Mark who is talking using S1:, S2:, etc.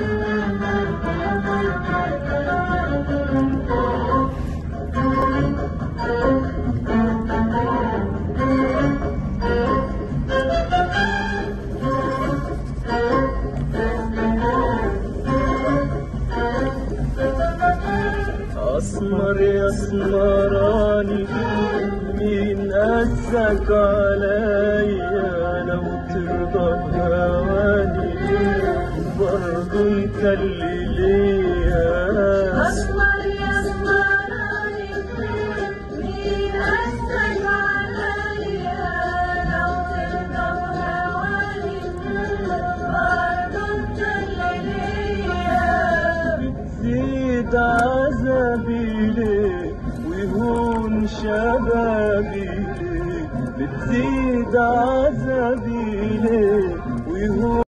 S1: اسمر يا اسمراني مين قاسك عليا لو ترضى بهواني برضه انت اللي ليا
S2: أسمر يا أسمراني مين أسأل عليا لو ترضى بهواني برضه أنت اللي ليا
S1: بتزيد عذابي ليه ويهون شبابي ليه بتزيد عذابي ليه ويهون